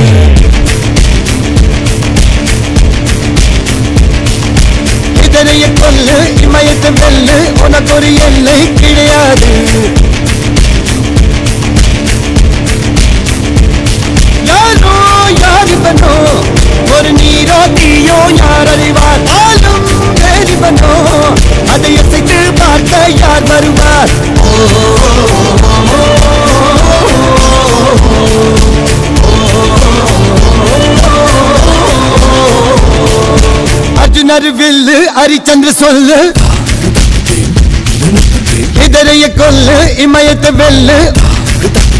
இதனைய கொல்லு இமயத்தை வெல்லு உனக்கு ஒரு எல்லை கிடையாது யாரோ யாரிவனோ ஒரு நீரோ தீயோ யார் அறிவார் ஆளும் வேறிவனோ அதை எசைத்து பார்க்க யார் வருவார் அர்ஜுனர் வில்லு ஹரிச்சந்திர சொல்லு இதரைய கொல்லு இமயத்தை வெல்லு